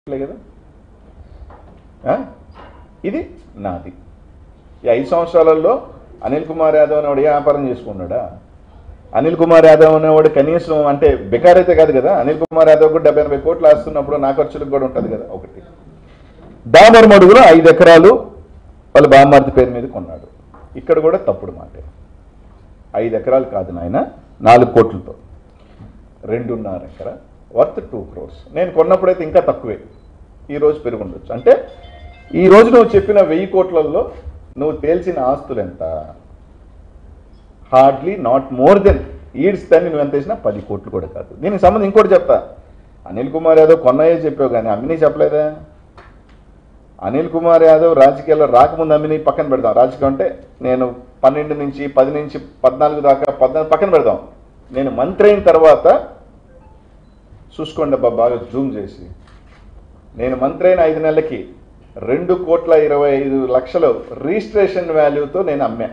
లే కదా ఆ? ఇది నాది ఈ ఐదు సంవత్సరాలలో అనిల్ కుమార్ యాదవ్ అనేవాడు ఏ వ్యాపారం చేసుకున్నాడా అనిల్ కుమార్ యాదవ్ అనేవాడు కనీసం అంటే బెకార్ అయితే కాదు కదా అనిల్ కుమార్ యాదవ్ కూడా డెబ్బై ఎనభై కోట్లు ఆస్తున్నప్పుడు నా ఖర్చులకు కూడా ఉంటుంది కదా ఒకటి దామర్ మడుగులో ఐదు ఎకరాలు వాళ్ళ బామ్మార్తి పేరు మీద కొన్నాడు ఇక్కడ కూడా తప్పుడు మాటే ఐదు ఎకరాలు కాదు నాయన నాలుగు కోట్లతో రెండున్నర ఎకరా వర్త్ టూ క్రోర్స్ నేను కొన్నప్పుడైతే ఇంకా తక్కువే ఈ రోజు పెరిగి ఉండొచ్చు అంటే ఈ రోజు నువ్వు చెప్పిన వెయ్యి కోట్లలో నువ్వు తేల్చిన ఆస్తులు ఎంత హార్డ్లీ నాట్ మోర్ దెన్ ఈడ్స్ దాన్ని నువ్వు ఎంత వేసినా పది కోట్లు కూడా కాదు దీనికి సంబంధించి ఇంకోటి చెప్తా అనిల్ కుమార్ యాదవ్ కొన్నాయే చెప్పావు కానీ అమ్మిని చెప్పలేదా అనిల్ కుమార్ యాదవ్ రాజకీయాల్లో రాకముందు అమ్మిని పక్కన పెడదాం రాజకీయం అంటే నేను పన్నెండు నుంచి పది నుంచి పద్నాలుగు దాకా పద్నాలుగు పక్కన పెడదాం నేను మంత్రి అయిన తర్వాత చూసుకోండి అబ్బా బాగా జూమ్ చేసి నేను మంత్రి అయిన ఐదు నెలలకి రెండు కోట్ల ఇరవై ఐదు లక్షలు రిజిస్ట్రేషన్ వాల్యూతో నేను అమ్మా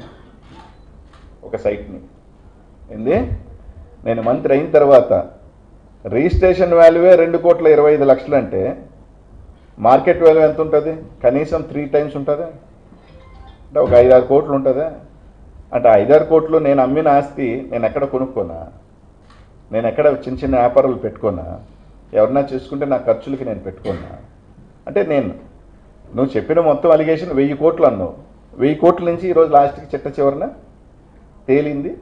ఒక సైట్ని ఏంది నేను మంత్రి అయిన తర్వాత రిజిస్ట్రేషన్ వాల్యూవే రెండు కోట్ల ఇరవై ఐదు లక్షలు అంటే మార్కెట్ వాల్యూ ఎంత ఉంటుంది కనీసం త్రీ టైమ్స్ ఉంటుందా అంటే ఒక ఐదారు కోట్లు ఉంటుందా అంటే ఐదారు కోట్లు నేను అమ్మిన ఆస్తి నేను ఎక్కడ కొనుక్కోనా నేను ఎక్కడ చిన్న చిన్న వ్యాపారాలు పెట్టుకోనా ఎవరన్నా చేసుకుంటే నా ఖర్చులకి నేను పెట్టుకోనా అంటే నేను నువ్వు చెప్పిన మొత్తం అలిగేషన్ వెయ్యి కోట్లు అన్నావు వెయ్యి కోట్ల నుంచి ఈరోజు లాస్ట్కి చిట్ట చివరన తేలింది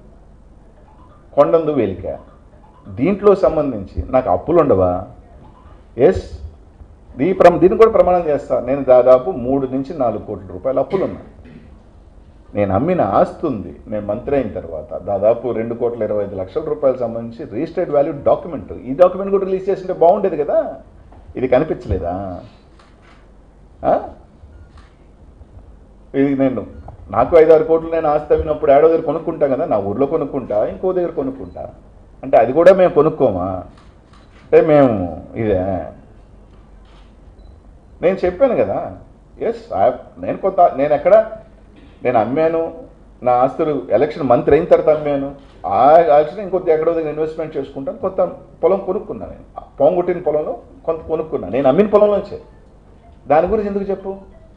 కొండందు వేలిక దీంట్లో సంబంధించి నాకు అప్పులు ఉండవా ఎస్ దీ ప్ర దీన్ని కూడా ప్రమాణం చేస్తా నేను దాదాపు మూడు నుంచి నాలుగు కోట్ల రూపాయలు అప్పులు ఉన్నాయి నేను అమ్మిన ఆస్తి ఉంది నేను మంత్రి అయిన తర్వాత దాదాపు రెండు కోట్ల ఇరవై ఐదు లక్షల రూపాయలు సంబంధించి రిజిస్టర్డ్ వాల్యూ డాక్యుమెంట్ ఈ డాక్యుమెంట్ కూడా రిలీజ్ చేసింటే బాగుండేది కదా ఇది కనిపించలేదా ఆ? ఇది నేను నాకు ఐదారు కోట్లు నేను ఆస్తి అమ్మినప్పుడు ఏడో దగ్గర కొనుక్కుంటా కదా నా ఊర్లో కొనుక్కుంటా ఇంకో దగ్గర కొనుక్కుంటా అంటే అది కూడా మేము కొనుక్కోమా అంటే మేము ఇదే నేను చెప్పాను కదా ఎస్ నేను కొంత నేను ఎక్కడ నేను అమ్మాను నా ఆస్తులు ఎలక్షన్ మంత్రి అయిన తర్వాత అమ్మాను ఆ ఆస్తిని ఇంకొద్ది ఎక్కడో దగ్గర ఇన్వెస్ట్మెంట్ చేసుకుంటాను కొంత పొలం కొనుక్కున్నాను నేను పొంగొట్టిన పొలంలో కొంత కొనుక్కున్నాను నేను అమ్మిన పొలంలోంచే దాని గురించి ఎందుకు చెప్పు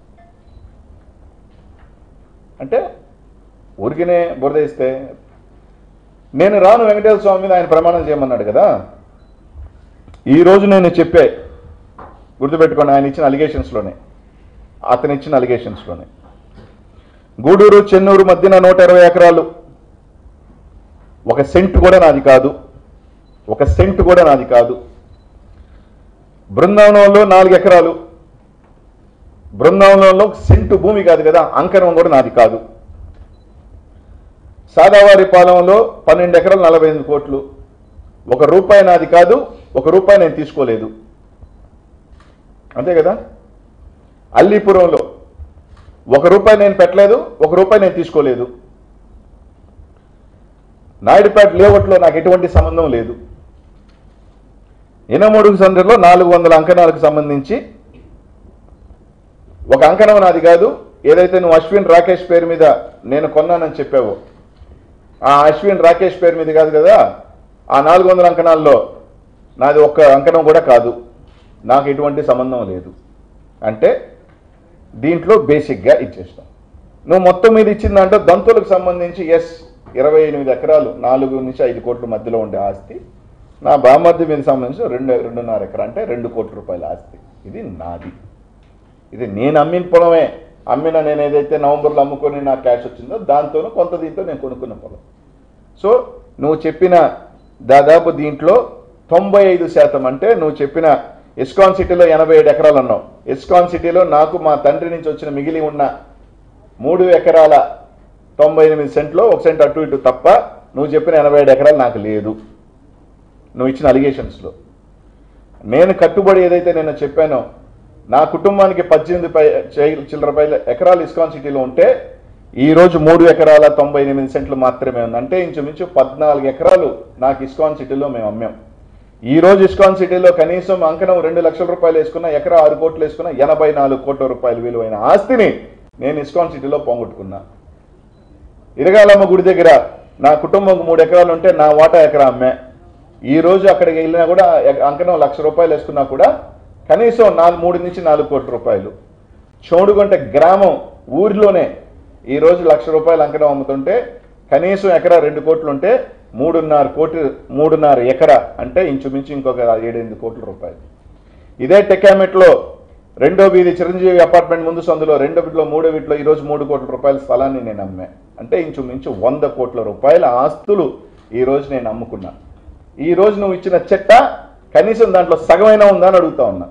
అంటే ఊరికినే బురద ఇస్తే నేను రాను వెంకటేశ్వర స్వామి మీద ఆయన ప్రమాణం చేయమన్నాడు కదా ఈరోజు నేను చెప్పే గుర్తుపెట్టుకోండి ఆయన ఇచ్చిన అలిగేషన్స్లోనే అతను ఇచ్చిన అలిగేషన్స్లోనే గూడూరు చెన్నూరు మధ్యన నూట ఇరవై ఎకరాలు ఒక సెంట్ కూడా నాది కాదు ఒక సెంట్ కూడా నాది కాదు బృందావనంలో నాలుగు ఎకరాలు బృందావనంలో సెంటు భూమి కాదు కదా అంకరం కూడా నాది కాదు సాదావారి పాలెంలో పన్నెండు ఎకరాలు నలభై ఎనిమిది కోట్లు ఒక రూపాయి నాది కాదు ఒక రూపాయి నేను తీసుకోలేదు అంతే కదా అల్లీపురంలో ఒక రూపాయి నేను పెట్టలేదు ఒక రూపాయి నేను తీసుకోలేదు నాయుడుపేట లేఅవుట్లో నాకు ఎటువంటి సంబంధం లేదు ఇనమడుగు సందర్లో నాలుగు వందల అంకణాలకు సంబంధించి ఒక అంకణం నాది కాదు ఏదైతే నువ్వు అశ్విన్ రాకేష్ పేరు మీద నేను కొన్నానని చెప్పావో ఆ అశ్విన్ రాకేష్ పేరు మీద కాదు కదా ఆ నాలుగు వందల అంకణాల్లో నాది ఒక్క అంకణం కూడా కాదు నాకు ఎటువంటి సంబంధం లేదు అంటే దీంట్లో బేసిక్గా ఇచ్చేస్తాం నువ్వు మొత్తం మీద ఇచ్చిన దాంట్లో దంతులకు సంబంధించి ఎస్ ఇరవై ఎనిమిది ఎకరాలు నాలుగు నుంచి ఐదు కోట్ల మధ్యలో ఉండే ఆస్తి నా బామర్ది మీద సంబంధించి రెండు రెండున్నర ఎకరా అంటే రెండు కోట్ల రూపాయల ఆస్తి ఇది నాది ఇది నేను అమ్మిన పొలమే అమ్మిన నేను ఏదైతే నవంబర్లో అమ్ముకొని నాకు క్యాష్ వచ్చిందో దాంతోనూ కొంత దీంతో నేను కొనుక్కున్న పొలం సో నువ్వు చెప్పిన దాదాపు దీంట్లో తొంభై ఐదు శాతం అంటే నువ్వు చెప్పిన ఇస్కాన్ సిటీలో ఎనభై ఏడు ఎకరాలు అన్నావు ఇస్కాన్ సిటీలో నాకు మా తండ్రి నుంచి వచ్చిన మిగిలి ఉన్న మూడు ఎకరాల తొంభై ఎనిమిది సెంట్లో ఒక సెంట్ అటు ఇటు తప్ప నువ్వు చెప్పిన ఎనభై ఏడు ఎకరాలు నాకు లేదు నువ్వు ఇచ్చిన అలిగేషన్స్లో నేను కట్టుబడి ఏదైతే నేను చెప్పానో నా కుటుంబానికి పద్దెనిమిది పై చై- చిల్లర పైల ఎకరాలు ఇస్కాన్ సిటీలో ఉంటే ఈ రోజు మూడు ఎకరాల తొంభై ఎనిమిది సెంట్లు మాత్రమే ఉంది అంటే ఇంచుమించు పద్నాలుగు ఎకరాలు నాకు ఇస్కాన్ సిటీలో మేము అమ్మాం ఈ రోజు ఇస్కాన్ సిటీలో కనీసం అంకణం రెండు లక్షల రూపాయలు వేసుకున్న ఎకరా ఆరు కోట్లు వేసుకున్న ఎనభై నాలుగు కోట్ల రూపాయలు విలువైన ఆస్తిని నేను ఇస్కాన్ సిటీలో పోగొట్టుకున్నా ఇరగాలమ్మ గుడి దగ్గర నా కుటుంబం మూడు ఎకరాలు ఉంటే నా వాటా ఎకరా అమ్మే ఈ రోజు అక్కడికి వెళ్ళినా కూడా ఎక- అంకణం లక్ష రూపాయలు వేసుకున్నా కూడా కనీసం నాలుగు మూడు నుంచి నాలుగు కోట్ల రూపాయలు చోడుగుంట గ్రామం ఊరిలోనే ఈ రోజు లక్ష రూపాయలు అంకణం అమ్ముతుంటే కనీసం ఎకరా రెండు కోట్లు ఉంటే మూడున్నర కోటి మూడున్నర ఎకరా అంటే ఇంచుమించు ఇంకొక ఏడెనిమిది కోట్ల రూపాయలు ఇదే టెకామెట్లో రెండో వీధి చిరంజీవి అపార్ట్మెంట్ ముందు సందులో రెండో వీటిలో మూడో వీటిలో ఈరోజు మూడు కోట్ల రూపాయల స్థలాన్ని నేను అమ్మా అంటే ఇంచుమించు వంద కోట్ల రూపాయల ఆస్తులు ఈ రోజు నేను అమ్ముకున్నా ఈ రోజు నువ్వు ఇచ్చిన చెట్ట కనీసం దాంట్లో సగమైనా ఉందా అని అడుగుతా ఉన్నా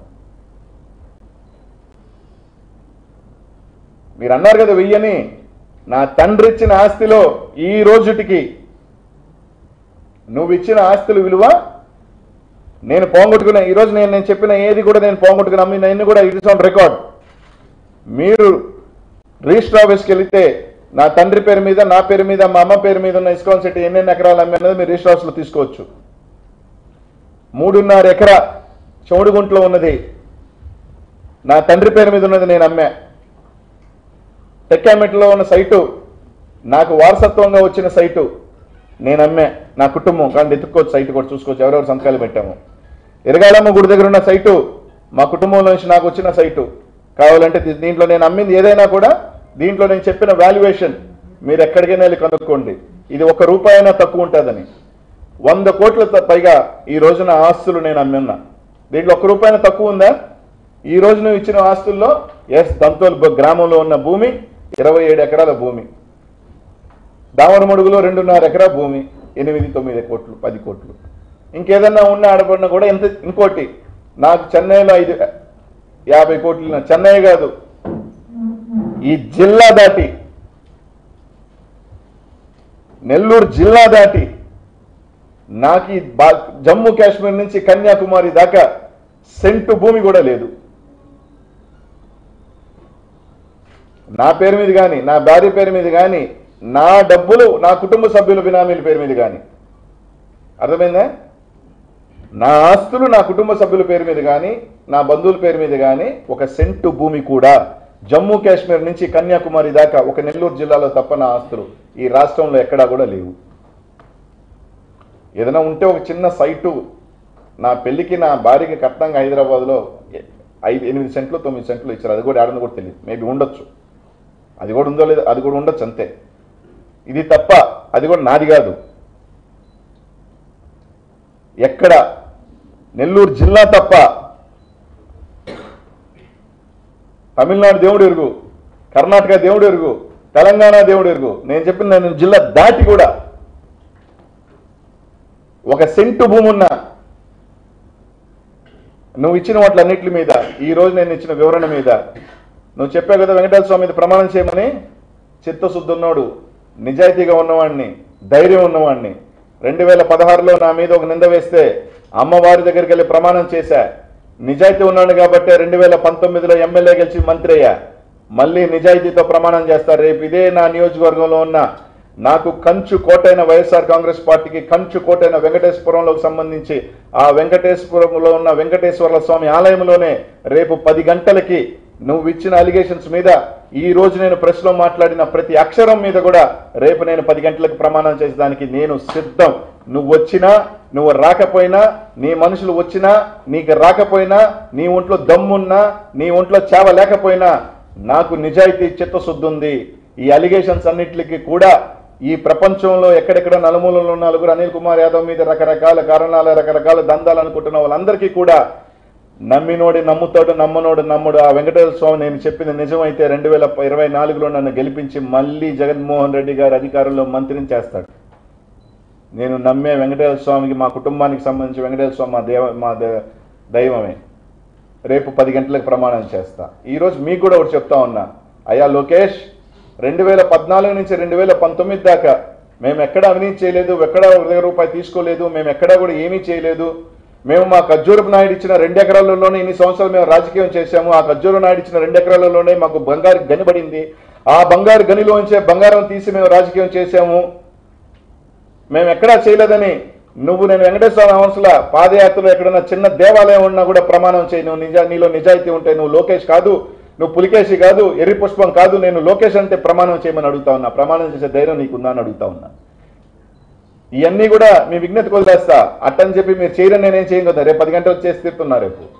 మీరు అన్నారు కదా వెయ్యని నా తండ్రి ఇచ్చిన ఆస్తిలో ఈ రోజుటికి నువ్వు ఇచ్చిన ఆస్తుల విలువ నేను పోగొట్టుకున్న ఈరోజు నేను నేను చెప్పిన ఏది కూడా నేను పోగొట్టుకుని అమ్మిన అన్ని కూడా ఇట్ ఇస్ ఆన్ రికార్డ్ మీరు రిజిస్టర్ ఆఫీస్కి వెళితే నా తండ్రి పేరు మీద నా పేరు మీద మా అమ్మ పేరు మీద ఉన్న ఇస్కాన్ సిటీ ఎన్నెన్ని ఎకరాలు అమ్మినది మీరు రిజిస్టర్ ఆఫీస్లో తీసుకోవచ్చు మూడున్నర ఎకరా చౌడుగుంట్లో ఉన్నది నా తండ్రి పేరు మీద ఉన్నది నేను అమ్మా టెక్కామెట్లో ఉన్న సైటు నాకు వారసత్వంగా వచ్చిన సైటు నేను అమ్మే నా కుటుంబం కానీ ఎత్తుక్కోవచ్చు సైటు కూడా చూసుకోవచ్చు ఎవరెవరు సంతకాలు పెట్టాము ఎరగాలమ్మ గుడి దగ్గర ఉన్న సైటు మా కుటుంబంలో నుంచి నాకు వచ్చిన సైటు కావాలంటే దీ- దీంట్లో నేను అమ్మింది ఏదైనా కూడా దీంట్లో నేను చెప్పిన వాల్యుయేషన్ మీరు ఎక్కడికైనా వెళ్ళి కనుక్కోండి ఇది ఒక రూపాయైనా తక్కువ ఉంటుందని వంద కోట్ల త- పైగా ఈ రోజున ఆస్తులు నేను అమ్మిన్నా దీంట్లో ఒక్క రూపాయన తక్కువ ఉందా ఈ రోజు నువ్వు ఇచ్చిన ఆస్తుల్లో ఎస్ దంతోల్ బ- గ్రామంలో ఉన్న భూమి ఇరవై ఏడు ఎకరాల భూమి దామరమడుగులో రెండున్నర ఎకరా భూమి ఎనిమిది తొమ్మిది కోట్లు పది కోట్లు ఇంకేదన్నా ఉన్న ఆడపడినా కూడా ఎంత ఇంకోటి నాకు చెన్నైలో ఐదు యాభై కోట్లు ఉన్న- చెన్నై కాదు ఈ జిల్లా దాటి నెల్లూరు జిల్లా దాటి నాకు ఈ బా- జమ్మూ కాశ్మీర్ నుంచి కన్యాకుమారి దాకా సెంటు భూమి కూడా లేదు నా పేరు మీద కానీ నా భార్య పేరు మీద కానీ నా డబ్బులు నా కుటుంబ సభ్యుల బినామీల పేరు మీద కానీ అర్థమైందా నా ఆస్తులు నా కుటుంబ సభ్యుల పేరు మీద కానీ నా బంధువుల పేరు మీద కానీ ఒక సెంటు భూమి కూడా జమ్మూ కాశ్మీర్ నుంచి కన్యాకుమారి దాకా ఒక నెల్లూరు జిల్లాలో తప్ప నా ఆస్తులు ఈ రాష్ట్రంలో ఎక్కడా కూడా లేవు ఏదైనా ఉంటే ఒక చిన్న సైటు నా పెళ్లికి నా భార్యకి కట్నంగా హైదరాబాద్లో ఐదు ఎనిమిది సెంట్లు తొమ్మిది సెంట్లు ఇచ్చారు అది కూడా ఆడని కూడా తెలియదు మేబీ ఉండొచ్చు అది కూడా ఉందో లేదో అది కూడా ఉండొచ్చు అంతే ఇది తప్ప అది కూడా నాది కాదు ఎక్కడ నెల్లూరు జిల్లా తప్ప తమిళనాడు దేవుడు ఎరుగు కర్ణాటక దేవుడు ఎరుగు తెలంగాణ దేవుడు ఎరుగు నేను చెప్పిన నేను జిల్లా దాటి కూడా ఒక సెంటు భూమి ఉన్న నువ్వు ఇచ్చిన వాటిలన్నిటి మీద ఈ రోజు నేను ఇచ్చిన వివరణ మీద నువ్వు చెప్పావు కదా వెంకటేశ్వర స్వామి మీద ప్రమాణం చేయమని చిత్తశుద్ధి ఉన్నవాడు నిజాయితీగా ఉన్నవాడిని ధైర్యం ఉన్నవాడిని రెండు వేల పదహారులో నా మీద ఒక నింద వేస్తే అమ్మవారి దగ్గరికి వెళ్ళి ప్రమాణం చేశా నిజాయితీ ఉన్నాడు కాబట్టి రెండు వేల పంతొమ్మిదిలో ఎమ్మెల్యే గెలిచి మంత్రి అయ్యా మళ్ళీ నిజాయితీతో ప్రమాణం చేస్తారు రేపు ఇదే నా నియోజకవర్గంలో ఉన్న నాకు కంచు కోటైన వైఎస్ఆర్ కాంగ్రెస్ పార్టీకి కంచు కోటైన వెంకటేశ్వరంలోకి సంబంధించి ఆ వెంకటేశ్వరంలో ఉన్న వెంకటేశ్వర స్వామి ఆలయంలోనే రేపు పది గంటలకి నువ్వు ఇచ్చిన అలిగేషన్స్ మీద ఈ రోజు నేను ప్రెస్ లో మాట్లాడిన ప్రతి అక్షరం మీద కూడా రేపు నేను పది గంటలకు ప్రమాణం చేసేదానికి నేను సిద్ధం నువ్వు వచ్చినా నువ్వు రాకపోయినా నీ మనుషులు వచ్చినా నీకు రాకపోయినా నీ ఒంట్లో దమ్మున్నా నీ ఒంట్లో చేవ లేకపోయినా నాకు నిజాయితీ చిత్తశుద్ధి ఉంది ఈ అలిగేషన్స్ అన్నిటికీ కూడా ఈ ప్రపంచంలో ఎక్కడెక్కడ నలుమూలలో ఉన్న నలుగురు అనిల్ కుమార్ యాదవ్ మీద రకరకాల కారణాలు రకరకాల దందాలు అనుకుంటున్న వాళ్ళందరికీ కూడా నమ్మినోడి నమ్ముతాడు నమ్మనోడు నమ్ముడు ఆ వెంకటేశ్వర స్వామి నేను చెప్పింది నిజమైతే రెండు వేల ఇరవై నాలుగులో నన్ను గెలిపించి మళ్ళీ జగన్మోహన్ రెడ్డి గారు అధికారంలో మంత్రిని చేస్తాడు నేను నమ్మే వెంకటేశ్వర స్వామికి మా కుటుంబానికి సంబంధించి వెంకటేశ్వర స్వామి మా దేవ మా దే- దైవమే రేపు పది గంటలకు ప్రమాణం చేస్తా ఈరోజు మీకు కూడా ఒకటి చెప్తా ఉన్నా అయ్యా లోకేష్ రెండు వేల పద్నాలుగు నుంచి రెండు వేల పంతొమ్మిది దాకా మేము ఎక్కడ అవినీతి చేయలేదు ఎక్కడ ఒక దగ్గర రూపాయి తీసుకోలేదు మేము ఎక్కడా కూడా ఏమీ చేయలేదు మేము మా ఖర్జూరపు నాయుడు ఇచ్చిన రెండు ఎకరాలలోనే ఇన్ని సంవత్సరాలు మేము రాజకీయం చేశాము ఆ ఖర్జూరు నాయుడు ఇచ్చిన రెండు ఎకరాలలోనే మాకు బంగారు గని పడింది ఆ బంగారు గనిలోంచే బంగారం తీసి మేము రాజకీయం చేశాము మేము ఎక్కడా చేయలేదని నువ్వు నేను వెంకటేశ్వర హంసల పాదయాత్రలో ఎక్కడన్నా చిన్న దేవాలయం ఉన్నా కూడా ప్రమాణం చేయి నువ్వు నిజా నీలో నిజాయితీ ఉంటే నువ్వు లోకేష్ కాదు నువ్వు పులికేషి కాదు ఎర్రి పుష్పం కాదు నేను లోకేష్ అంటే ప్రమాణం చేయమని అడుగుతా ఉన్నా ప్రమాణం చేసే ధైర్యం నీకుందా అని అడుగుతా ఉన్నా ఇవన్నీ కూడా మీ విజ్ఞత వదిలేస్తా అట్టని చెప్పి మీరు చేయరని నేనేం చేయను కదా రేపు పది గంటలకు చేసి తీరుతున్నా రేపు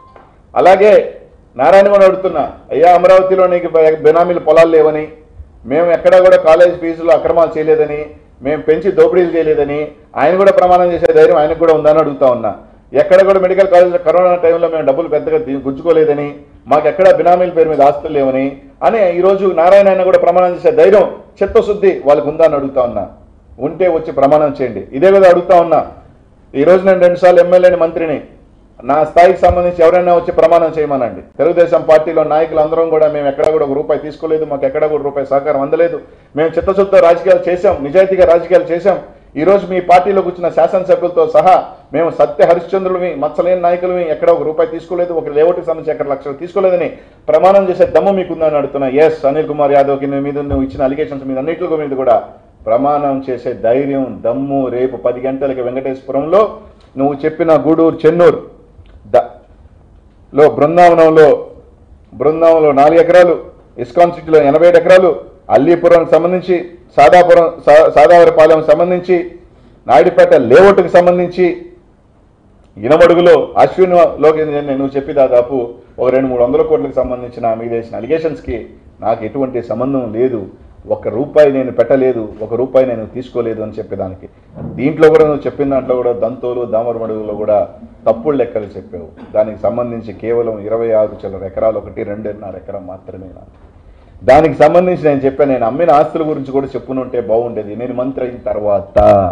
అలాగే నారాయణ కూడా అడుగుతున్నా అయ్యా అమరావతిలో నీకు బె- బెనామీలు పొలాలు లేవని మేము ఎక్కడా కూడా కాలేజ్ ఫీజులు అక్రమాలు చేయలేదని మేము పెంచి దోపిడీలు చేయలేదని ఆయన కూడా ప్రమాణం చేసే ధైర్యం ఆయనకు కూడా ఉందని అడుగుతా ఉన్నా ఎక్కడ కూడా మెడికల్ కాలేజ్లో కరోనా టైంలో మేము డబ్బులు పెద్దగా ది- గుంజుకోలేదని మాకు ఎక్కడ బినామీల పేరు మీద ఆస్తులు లేవని అని ఈరోజు నారాయణ ఆయన కూడా ప్రమాణం చేసే ధైర్యం చిత్తశుద్ధి వాళ్ళకు ఉందా అని అడుగుతా ఉన్నా ఉంటే వచ్చి ప్రమాణం చేయండి ఇదే విధంగా అడుగుతా ఉన్నా ఈ రోజు నేను రెండుసార్లు ఎమ్మెల్యేని మంత్రిని నా స్థాయికి సంబంధించి ఎవరైనా వచ్చి ప్రమాణం చేయమనండి తెలుగుదేశం పార్టీలో నాయకులు అందరం కూడా మేము ఎక్కడ కూడా ఒక రూపాయి తీసుకోలేదు మాకు ఎక్కడ కూడా రూపాయి సహకారం అందలేదు మేము చిత్తశుద్ధ రాజకీయాలు చేశాం నిజాయితీగా రాజకీయాలు చేశాం ఈ రోజు మీ పార్టీలోకి వచ్చిన శాసనసభ్యులతో సహా మేము సత్య హరిశ్చంద్రులమి మచ్చలేని నాయకులమి ఎక్కడ ఒక రూపాయి తీసుకోలేదు ఒక లేఅవుట్కి సంబంధించి ఎక్కడ లక్షలు తీసుకోలేదని ప్రమాణం చేసే దమ్ము మీకుందని అడుగుతున్నా ఎస్ అనిల్ కుమార్ యాదవ్కి నీ మీద నువ్వు ఇచ్చిన అలిగేషన్స్ మీద అన్నింటి మీద కూడా ప్రమాణం చేసే ధైర్యం దమ్ము రేపు పది గంటలకి వెంకటేశ్వరంలో నువ్వు చెప్పిన గూడూరు చెన్నూరు ద లో బృందావనంలో బృందావనంలో నాలుగు ఎకరాలు ఇస్కాన్ సిటీలో ఎనభై ఏడు ఎకరాలు అల్లీపురం సంబంధించి సాదాపురం సా- సాదావరపాలెం సంబంధించి నాయుడుపేట లేఅవుట్కి సంబంధించి ఇనమడుగులో అశ్విన్లోకి నువ్వు చెప్పి దాదాపు ఒక రెండు మూడు వందల కోట్లకు సంబంధించిన మీద వేసిన అలిగేషన్స్కి నాకు ఎటువంటి సంబంధం లేదు ఒక్క రూపాయి నేను పెట్టలేదు ఒక రూపాయి నేను తీసుకోలేదు అని చెప్పేదానికి దీంట్లో కూడా నువ్వు చెప్పిన దాంట్లో కూడా దంతోలు దామరమడుగులో కూడా తప్పుడు లెక్కలు చెప్పావు దానికి సంబంధించి కేవలం ఇరవై ఆరు చిల్లర ఎకరాలు ఒకటి రెండున్నర ఎకరం మాత్రమే నాకు దానికి సంబంధించి నేను చెప్పాను నేను అమ్మిన ఆస్తుల గురించి కూడా చెప్పునుంటే బాగుండేది నేను మంత్రి అయిన తర్వాత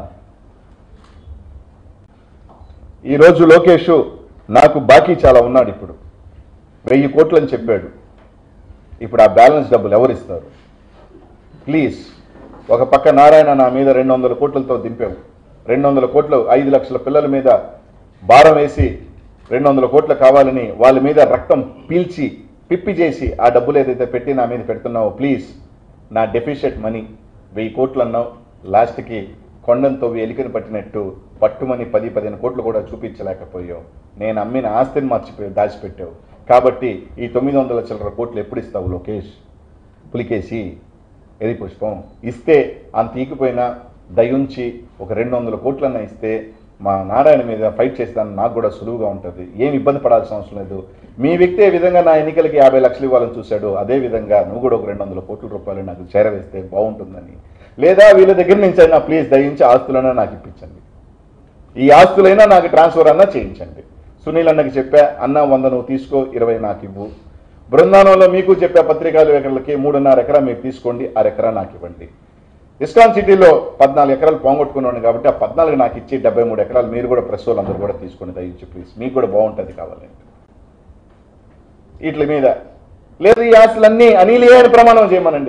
ఈరోజు లోకేష్ నాకు బాకీ చాలా ఉన్నాడు ఇప్పుడు వెయ్యి కోట్లు అని చెప్పాడు ఇప్పుడు ఆ బ్యాలెన్స్ డబ్బులు ఎవరు ఇస్తారు ప్లీజ్ ఒక పక్క నారాయణ నా మీద రెండు వందల కోట్లతో దింపావు రెండు వందల కోట్లు ఐదు లక్షల పిల్లల మీద భారం వేసి రెండు వందల కోట్లు కావాలని వాళ్ళ మీద రక్తం పీల్చి పిప్పి చేసి ఆ డబ్బులు ఏదైతే పెట్టి నా మీద పెడుతున్నావో ప్లీజ్ నా డెఫిషియట్ మనీ వెయ్యి కోట్లు అన్నావు లాస్ట్కి కొండంతో ఎలికని పట్టినట్టు పట్టుమని పది పదిహేను కోట్లు కూడా చూపించలేకపోయావు నేను అమ్మిన ఆస్తిని మర్చిపోయి దాచిపెట్టావు కాబట్టి ఈ తొమ్మిది వందల చిల్లర కోట్లు ఎప్పుడు ఇస్తావు లోకేష్ పులికేసి ఎది పుష్పం ఇస్తే అంత ఈకిపోయినా దయుంచి ఒక రెండు వందల కోట్లన్నా ఇస్తే మా నారాయణ మీద ఫైట్ చేస్తాను నాకు కూడా సులువుగా ఉంటుంది ఏం ఇబ్బంది పడాల్సిన అవసరం లేదు మీ వ్యక్తి ఏ విధంగా నా ఎన్నికలకి యాభై లక్షలు ఇవ్వాలని చూశాడు అదే విధంగా నువ్వు కూడా ఒక రెండు వందల కోట్ల రూపాయలు నాకు చేరవేస్తే బాగుంటుందని లేదా వీళ్ళ దగ్గర నుంచి అయినా ప్లీజ్ దయించి ఆస్తులైనా నాకు ఇప్పించండి ఈ ఆస్తులైనా నాకు ట్రాన్స్ఫర్ అన్నా చేయించండి సునీల్ అన్నకి చెప్పా అన్న వంద నువ్వు తీసుకో ఇరవై నాకు ఇవ్వు బృందావనంలో మీకు చెప్పే పత్రికలు ఎకరాలకి మూడున్నర ఎకరా మీరు తీసుకోండి అర ఎకరా నాకు ఇవ్వండి ఇస్కాన్ సిటీలో పద్నాలుగు ఎకరాలు పోగొట్టుకున్నాను కాబట్టి ఆ పద్నాలుగు నాకు ఇచ్చి డెబ్బై మూడు ఎకరాలు మీరు కూడా ప్రెస్ వాళ్ళు అందరూ కూడా తీసుకోండి దయించి ప్లీజ్ మీకు కూడా బాగుంటుంది కావాలంటే వీటి మీద లేదు ఈ ఆస్తులన్నీ అనిలియే అని ప్రమాణం చేయమనండి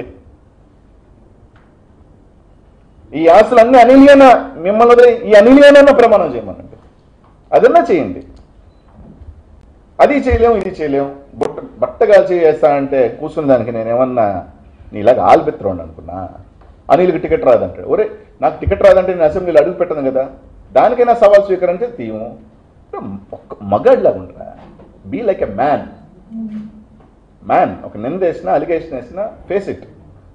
ఈ ఆస్తులన్నీ అనిలియన మిమ్మల్ని వదిలి ఈ అనిలియనన్న ప్రమాణం చేయమనండి అదన్నా చేయండి అది చేయలేము ఇది చేయలేము బుట్ట బట్ట కాల్చి చేస్తానంటే కూర్చున్న దానికి నేను ఏమన్నా నీలాగా ఆల్బెత్తుకోండి అనుకున్నా అనిల్కి టికెట్ రాదంటాడు ఒరే నాకు టికెట్ రాదంటే నేను అసెంబ్లీలో అడుగు పెట్టను కదా దానికైనా సవాల్ స్వీకరించే తీయము ఒక్క మగాడిలాగా ఉండరా be like a man man ఒక నింద వేసినా అలిగేషన్ వేసినా ఫేస్ ఇట్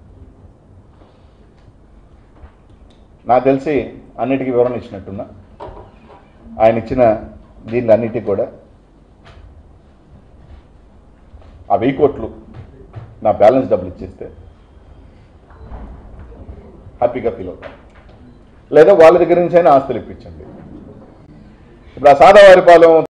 నాకు తెలిసి అన్నిటికీ వివరణ ఇచ్చినట్టున్నా ఆయన ఇచ్చిన దీనిలో అన్నిటికీ కూడా ఆ వెయ్యి కోట్లు నా బ్యాలెన్స్ డబ్బులు ఇచ్చేస్తే హ్యాపీగా ఫీల్ అవుతాను లేదా వాళ్ళ దగ్గర నుంచి అయినా ఆస్తులు ఇప్పించండి ఇప్పుడు ఆ సాదావారిపాలెం